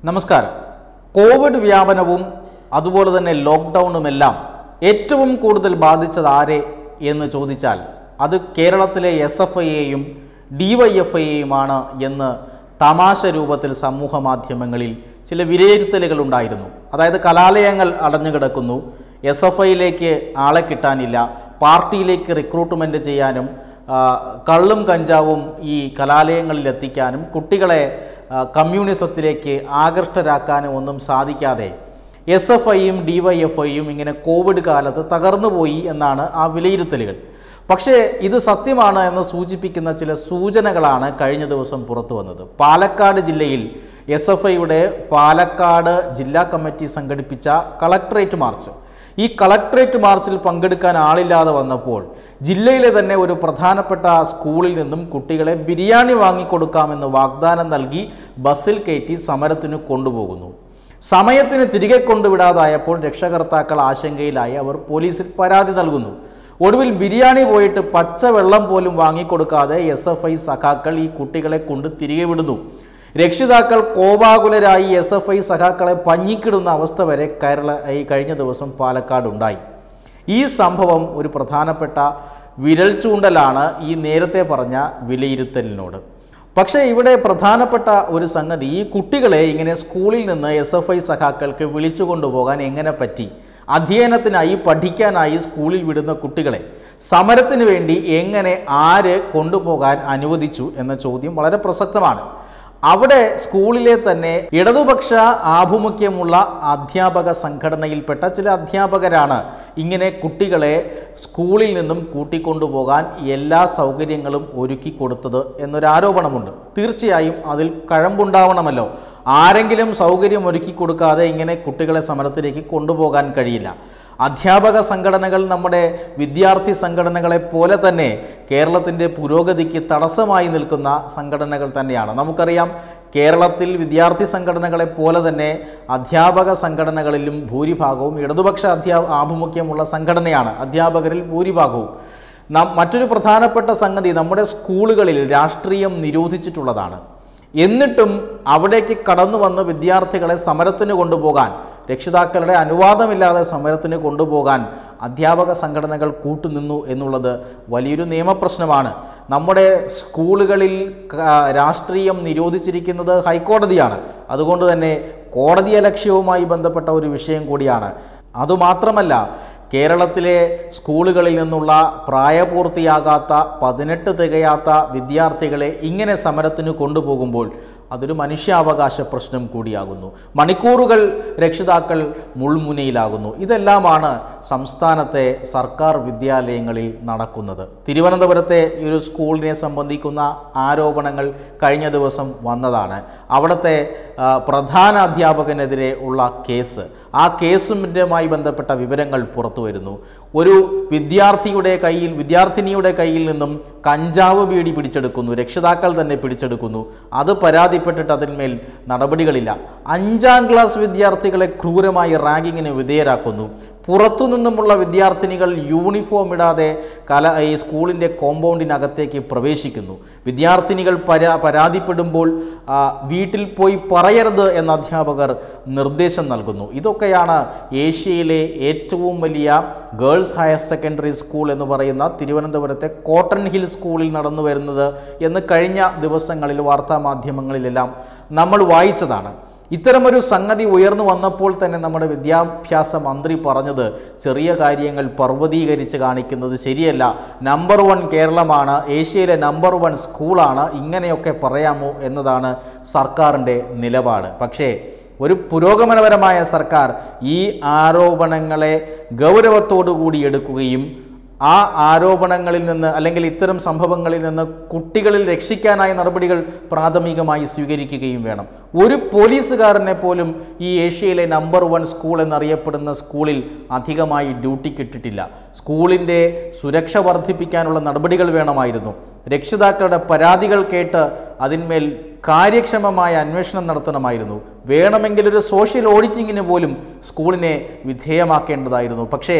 നമസ്കാരം കോവിഡ് വ്യാപനവും അതുപോലെ തന്നെ ലോക്ക്ഡൗണുമെല്ലാം ഏറ്റവും കൂടുതൽ ബാധിച്ചത് ആരെ എന്ന് ചോദിച്ചാൽ അത് കേരളത്തിലെ എസ് എഫ് ഐയെയും ഡി വൈ എഫ് ഐയെയുമാണ് എന്ന് തമാശ രൂപത്തിൽ സമൂഹ മാധ്യമങ്ങളിൽ ചില വിലയിരുത്തലുകൾ ഉണ്ടായിരുന്നു അതായത് കലാലയങ്ങൾ അടഞ്ഞു കിടക്കുന്നു എസ് എഫ് ഐയിലേക്ക് ആളെ കിട്ടാനില്ല പാർട്ടിയിലേക്ക് റിക്രൂട്ട്മെൻറ്റ് ചെയ്യാനും ആ, കള്ളും കഞ്ചാവും ഈ കലാലയങ്ങളിൽ എത്തിക്കാനും കുട്ടികളെ ആ, കമ്മ്യൂണിസത്തിലേക്ക് ആകൃഷ്ടരാക്കാനും ഒന്നും സാധിക്കാതെ എസ് എഫ് ഐയും ഡി വൈ എഫ് ഐയും ഇങ്ങനെ കോവിഡ് കാലത്ത് തകർന്നുപോയി എന്നാണ് ആ വിലയിരുത്തലുകൾ പക്ഷേ ഇത് സത്യമാണ് എന്ന് സൂചിപ്പിക്കുന്ന ചില സൂചനകളാണ് കഴിഞ്ഞ ദിവസം പുറത്തു വന്നത് പാലക്കാട് ജില്ലയിൽ എസ് എഫ് ഐയുടെ പാലക്കാട് ജില്ലാ കമ്മിറ്റി സംഘടിപ്പിച്ച കളക്ടറേറ്റ് മാർച്ച് ഈ കളക്ടറേറ്റ് മാർച്ചിൽ പങ്കെടുക്കാൻ ആളില്ലാതെ വന്നപ്പോൾ ജില്ലയിലെ തന്നെ ഒരു പ്രധാനപ്പെട്ട സ്കൂളിൽ നിന്നും കുട്ടികളെ ബിരിയാണി വാങ്ങിക്കൊടുക്കാമെന്ന് വാഗ്ദാനം നൽകി ബസ്സിൽ കയറ്റി സമരത്തിന് കൊണ്ടുപോകുന്നു സമയത്തിന് തിരികെ കൊണ്ടുവിടാതായപ്പോൾ രക്ഷകർത്താക്കൾ ആശങ്കയിലായി അവർ പോലീസിൽ പരാതി നൽകുന്നു ഒടുവിൽ ബിരിയാണി പോയിട്ട് പച്ചവെള്ളം പോലും വാങ്ങിക്കൊടുക്കാതെ എസ് എഫ് ഐ സഖാക്കൾ ഈ കുട്ടികളെ കൊണ്ട് തിരികെ വിടുന്നു രക്ഷിതാക്കൾ കോപാകുലരായി എസ് എഫ് ഐ സഖാക്കളെ പഞ്ഞിക്കിടുന്ന അവസ്ഥ വരെ കേരള ഈ കഴിഞ്ഞ ദിവസം പാലക്കാട് ഉണ്ടായി ഈ സംഭവം ഒരു പ്രധാനപ്പെട്ട വിരൽ ചൂണ്ടലാണ് ഈ നേരത്തെ പറഞ്ഞ വിലയിരുത്തലിനോട് പക്ഷേ ഇവിടെ പ്രധാനപ്പെട്ട ഒരു സംഗതി ഈ കുട്ടികളെ ഇങ്ങനെ സ്കൂളിൽ നിന്ന് എസ് എഫ് ഐ സഖാക്കൾക്ക് വിളിച്ചു കൊണ്ടുപോകാൻ എങ്ങനെ പറ്റി അധ്യയനത്തിനായി പഠിക്കാനായി സ്കൂളിൽ വിടുന്ന കുട്ടികളെ സമരത്തിന് വേണ്ടി എങ്ങനെ ആര് കൊണ്ടുപോകാൻ അനുവദിച്ചു എന്ന ചോദ്യം വളരെ പ്രസക്തമാണ് അവിടെ സ്കൂളിലെ തന്നെ ഇടതുപക്ഷ ആഭിമുഖ്യമുള്ള അധ്യാപക സംഘടനയിൽപ്പെട്ട ചില അധ്യാപകരാണ് ഇങ്ങനെ കുട്ടികളെ സ്കൂളിൽ നിന്നും കൂട്ടിക്കൊണ്ടുപോകാൻ എല്ലാ സൗകര്യങ്ങളും ഒരുക്കി കൊടുത്തത് എന്നൊരു ആരോപണമുണ്ട് തീർച്ചയായും അതിൽ കഴമ്പുണ്ടാവണമല്ലോ ആരെങ്കിലും സൗകര്യം ഒരുക്കി കൊടുക്കാതെ ഇങ്ങനെ കുട്ടികളെ സമരത്തിലേക്ക് കൊണ്ടുപോകാൻ കഴിയില്ല അധ്യാപക സംഘടനകൾ നമ്മുടെ വിദ്യാർത്ഥി സംഘടനകളെ പോലെ തന്നെ കേരളത്തിൻ്റെ പുരോഗതിക്ക് തടസ്സമായി നിൽക്കുന്ന സംഘടനകൾ തന്നെയാണ് നമുക്കറിയാം കേരളത്തിൽ വിദ്യാർത്ഥി സംഘടനകളെ പോലെ തന്നെ അധ്യാപക സംഘടനകളിലും ഭൂരിഭാഗവും ഇടതുപക്ഷ അധ്യാ ആഭിമുഖ്യമുള്ള സംഘടനയാണ് അധ്യാപകരിൽ ഭൂരിഭാഗവും നാം മറ്റൊരു പ്രധാനപ്പെട്ട സംഗതി നമ്മുടെ സ്കൂളുകളിൽ രാഷ്ട്രീയം നിരോധിച്ചിട്ടുള്ളതാണ് എന്നിട്ടും അവിടേക്ക് കടന്നു വന്ന് വിദ്യാർത്ഥികളെ സമരത്തിന് കൊണ്ടുപോകാൻ രക്ഷിതാക്കളുടെ അനുവാദമില്ലാതെ സമരത്തിന് കൊണ്ടുപോകാൻ അധ്യാപക സംഘടനകൾ കൂട്ടുനിന്നു എന്നുള്ളത് വലിയൊരു നിയമപ്രശ്നമാണ് നമ്മുടെ സ്കൂളുകളിൽ ക- രാഷ്ട്രീയം നിരോധിച്ചിരിക്കുന്നത് ഹൈക്കോടതിയാണ് അതുകൊണ്ട് തന്നെ കോടതിയലക്ഷ്യവുമായി ബന്ധപ്പെട്ട ഒരു വിഷയം കൂടിയാണ് അതുമാത്രമല്ല കേരളത്തിലെ സ്കൂളുകളിൽ നിന്നുള്ള പ്രായപൂർത്തിയാകാത്ത പതിനെട്ട് തികയാത്ത വിദ്യാർത്ഥികളെ ഇങ്ങനെ സമരത്തിന് കൊണ്ടുപോകുമ്പോൾ അതൊരു മനുഷ്യാവകാശ പ്രശ്നം കൂടിയാകുന്നു മണിക്കൂറുകൾ രക്ഷിതാക്കൾ മുൾമുനയിലാകുന്നു ഇതെല്ലാമാണ് സംസ്ഥാനത്തെ സർക്കാർ വിദ്യാലയങ്ങളിൽ നടക്കുന്നത് തിരുവനന്തപുരത്തെ ഈ ഒരു സ്കൂളിനെ സംബന്ധിക്കുന്ന ആരോപണങ്ങൾ കഴിഞ്ഞ ദിവസം വന്നതാണ് അവിടുത്തെ ആ, പ്രധാന അധ്യാപകനെതിരെ ഉള്ള കേസ് ആ കേസുമായി ബന്ധപ്പെട്ട വിവരങ്ങൾ പുറത്തു വരുന്നു ഒരു വിദ്യാർത്ഥിയുടെ കയ്യിൽ വിദ്യാർത്ഥിനിയുടെ കയ്യിൽ നിന്നും കഞ്ചാവ് ബീഡി പിടിച്ചെടുക്കുന്നു രക്ഷിതാക്കൾ തന്നെ പിടിച്ചെടുക്കുന്നു അത് പരാതിപ്പെട്ടിട്ട് അതിന്മേൽ നടപടികളില്ല അഞ്ചാം ക്ലാസ് വിദ്യാർത്ഥികളെ ക്രൂരമായി റാഗിങ്ങിന് വിധേയരാക്കുന്നു പുറത്തുനിന്നുമുള്ള വിദ്യാർത്ഥിനികൾ യൂണിഫോം ഇടാതെ കല ഈ സ്കൂളിൻ്റെ കോമ്പൗണ്ടിനകത്തേക്ക് പ്രവേശിക്കുന്നു വിദ്യാർത്ഥിനികൾ പരാ പരാതിപ്പെടുമ്പോൾ ആ, വീട്ടിൽ പോയി പറയരുത് എന്ന അധ്യാപകർ നിർദ്ദേശം നൽകുന്നു ഇതൊക്കെയാണ് ഏഷ്യയിലെ ഏറ്റവും വലിയ ഗേൾസ് ഹയർ സെക്കൻഡറി സ്കൂൾ എന്ന് പറയുന്ന തിരുവനന്തപുരത്തെ കോട്ടൺ ഹിൽ സ്കൂളിൽ നടന്നു വരുന്നത് എന്ന് കഴിഞ്ഞ ദിവസങ്ങളിൽ വാർത്താ മാധ്യമങ്ങളിലെല്ലാം നമ്മൾ വായിച്ചതാണ് ഇത്തരമൊരു സംഗതി ഉയർന്നു വന്നപ്പോൾ തന്നെ നമ്മുടെ വിദ്യാഭ്യാസ മന്ത്രി പറഞ്ഞത് ചെറിയ കാര്യങ്ങൾ പർവ്വതീകരിച്ച് കാണിക്കുന്നത് ശരിയല്ല നമ്പർ വൺ കേരളമാണ് ഏഷ്യയിലെ നമ്പർ വൺ സ്കൂളാണ് ഇങ്ങനെയൊക്കെ പറയാമോ എന്നതാണ് സർക്കാരിൻ്റെ നിലപാട് പക്ഷേ ഒരു പുരോഗമനപരമായ സർക്കാർ ഈ ആരോപണങ്ങളെ ഗൗരവത്തോടു കൂടി എടുക്കുകയും ആ ആരോപണങ്ങളിൽ നിന്ന് അല്ലെങ്കിൽ ഇത്തരം സംഭവങ്ങളിൽ നിന്ന് കുട്ടികളിൽ രക്ഷിക്കാനായ നടപടികൾ പ്രാഥമികമായി സ്വീകരിക്കുകയും വേണം ഒരു പോലീസുകാരനെ പോലും ഈ ഏഷ്യയിലെ നമ്പർ വൺ സ്കൂൾ എന്നറിയപ്പെടുന്ന സ്കൂളിൽ അധികമായി ഡ്യൂട്ടിക്ക് ഇട്ടിട്ടില്ല സ്കൂളിൻ്റെ സുരക്ഷ വർദ്ധിപ്പിക്കാനുള്ള നടപടികൾ വേണമായിരുന്നു രക്ഷിതാക്കളുടെ പരാതികൾ കേട്ട് അതിന്മേൽ കാര്യക്ഷമമായ അന്വേഷണം നടത്തണമായിരുന്നു വേണമെങ്കിൽ ഒരു സോഷ്യൽ ഓഡിറ്റിങ്ങിന് പോലും സ്കൂളിനെ വിധേയമാക്കേണ്ടതായിരുന്നു പക്ഷേ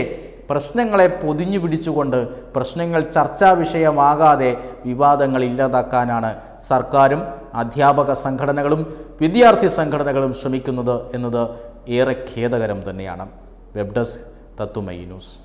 പ്രശ്നങ്ങളെ പൊതിഞ്ഞു പിടിച്ചുകൊണ്ട് പ്രശ്നങ്ങൾ ചർച്ചാ വിഷയമാകാതെ വിവാദങ്ങൾ ഇല്ലാതാക്കാനാണ് സർക്കാരും അധ്യാപക സംഘടനകളും വിദ്യാർത്ഥി സംഘടനകളും ശ്രമിക്കുന്നത് എന്നത് ഏറെ ഖേദകരം തന്നെയാണ് വെബ് ഡെസ്ക് തത്തുമൈ ന്യൂസ്